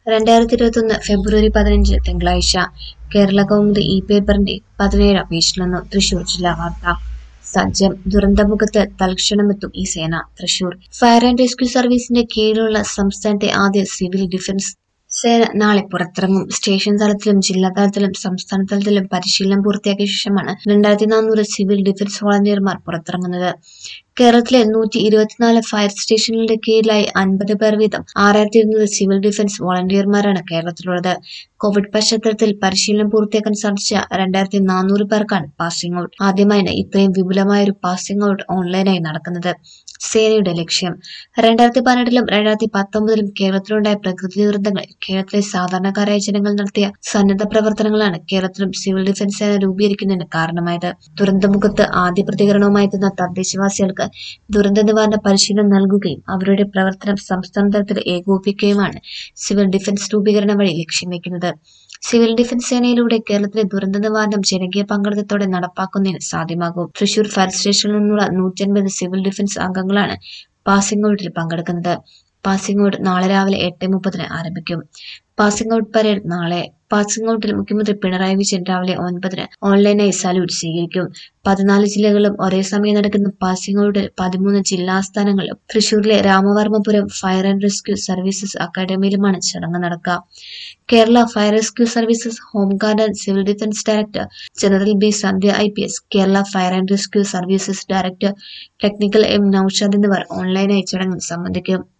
രണ്ടായിരത്തി ഇരുപത്തൊന്ന് ഫെബ്രുവരി പതിനഞ്ച് തിങ്കളാഴ്ച കേരള കൗമുദി ഇ പേപ്പറിന്റെ പതിനേഴാം പേജിൽ നിന്ന് തൃശൂർ ജില്ലാ വാർത്ത സജ്ജം ദുരന്തമുഖത്ത് തൽക്ഷണമെത്തും ഈ സേന തൃശൂർ ഫയർ ആൻഡ് റെസ്ക്യൂ സർവീസിന്റെ കീഴിലുള്ള സംസ്ഥാനത്തെ ആദ്യ സിവിൽ ഡിഫൻസ് സേന നാളെ പുറത്തിറങ്ങും സ്റ്റേഷൻ തലത്തിലും ജില്ലാ തലത്തിലും സംസ്ഥാന തലത്തിലും പരിശീലനം പൂർത്തിയാക്കിയ ശേഷമാണ് രണ്ടായിരത്തി നാനൂറ് സിവിൽ ഡിഫൻസ് വോളണ്ടിയർമാർ പുറത്തിറങ്ങുന്നത് കേരളത്തിലെ നൂറ്റി ഇരുപത്തിനാല് ഫയർ സ്റ്റേഷനുകളുടെ കീഴിലായി അൻപത് പേർ വീതം ആറായിരത്തി ഇരുന്നൂറ് സിവിൽ ഡിഫൻസ് വോളണ്ടിയർമാരാണ് കേരളത്തിലുള്ളത് കോവിഡ് പശ്ചാത്തലത്തിൽ പരിശീലനം പൂർത്തിയാക്കാൻ സാധിച്ച രണ്ടായിരത്തി നാനൂറ് പേർക്കാണ് പാസിംഗ് ഔട്ട് ആദ്യമായാണ് ഇത്രയും വിപുലമായ ഒരു പാസിംഗ് ഔട്ട് ഓൺലൈനായി നടക്കുന്നത് സേനയുടെ ലക്ഷ്യം രണ്ടായിരത്തി പതിനെട്ടിലും രണ്ടായിരത്തി പത്തൊമ്പതിലും കേരളത്തിലുണ്ടായ പ്രകൃതി ദുരന്തങ്ങളിൽ കേരളത്തിലെ സാധാരണക്കാരായ ജനങ്ങൾ നടത്തിയ സന്നദ്ധ പ്രവർത്തനങ്ങളാണ് കേരളത്തിലും സിവിൽ ഡിഫൻസ് സേന രൂപീകരിക്കുന്നതിന് കാരണമായത് ദുരന്തമുഖത്ത് ആദ്യ പ്രതികരണവുമായി എത്തുന്ന തദ്ദേശവാസികൾക്ക് ദുരന്ത നിവാരണ പരിശീലനം നൽകുകയും അവരുടെ പ്രവർത്തനം സംസ്ഥാന തലത്തിൽ ഏകോപിപ്പിക്കുകയുമാണ് സിവിൽ ഡിഫൻസ് രൂപീകരണം വഴി ലക്ഷ്യം വെക്കുന്നത് സിവിൽ ഡിഫൻസ് സേനയിലൂടെ കേരളത്തിലെ ദുരന്ത നിവാരണം ജനകീയ പങ്കാളിത്തത്തോടെ നടപ്പാക്കുന്നതിന് സാധ്യമാകും തൃശൂർ ഫയർ സ്റ്റേഷനിൽ നിന്നുള്ള നൂറ്റൻപത് സിവിൽ ഡിഫൻസ് അംഗങ്ങളാണ് പാസിംഗ് ഔട്ടിൽ പങ്കെടുക്കുന്നത് പാസിംഗ് ഔട്ട് നാളെ രാവിലെ എട്ട് മുപ്പതിന് ആരംഭിക്കും പാസിംഗ് ഔട്ട് പരേഡ് നാളെ പാസിംഗ് ഔട്ടിൽ മുഖ്യമന്ത്രി പിണറായി വിജയൻ രാവിലെ ഒൻപതിന് ഓൺലൈനായി സല്യൂട്ട് സ്വീകരിക്കും പതിനാല് ജില്ലകളിലും ഒരേ സമയം നടക്കുന്ന പാസിംഗ് ഔട്ടിൽ പതിമൂന്ന് ജില്ലാസ്ഥാനങ്ങളിലും തൃശൂരിലെ Ramavarmapuram fire and rescue services അക്കാദമിയിലുമാണ് ചടങ്ങ് നടക്കുക Kerala fire rescue services home guard and civil defence director general B Sandhya I P S Kerala fire and rescue services director technical M Noushad എന്നിവർ ഓൺലൈനായി ചടങ്ങിൽ സംബന്ധിക്കും